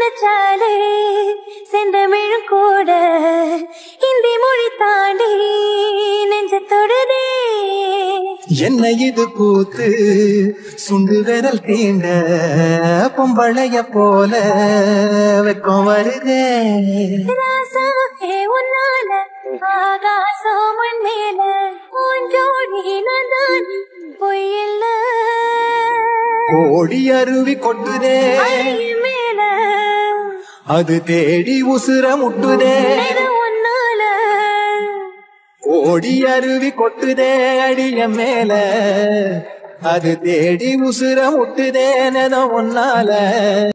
நினைச்சாலே செந்தமிழும் கூட இந்தி மொழி தாண்டி நெஞ்ச தொடுதே என்ன இது கூத்து சுண்டு விரல் தீண்ட பொம்பளைய போல வெக்கம் வருதே ராசாவே உன்னால ஆகாசம் மண் மேல பூஞ்சோடி நந்தான் பொய்யில்ல கோடி அருவி கொட்டுதே அழகு மேல அது தேடி உசுர முட்டுதே இது உன்னால கோடி அருவி கொட்டுதே அடிய மேல அது தேடி உசுர முட்டுதே நெதம் ஒன்னால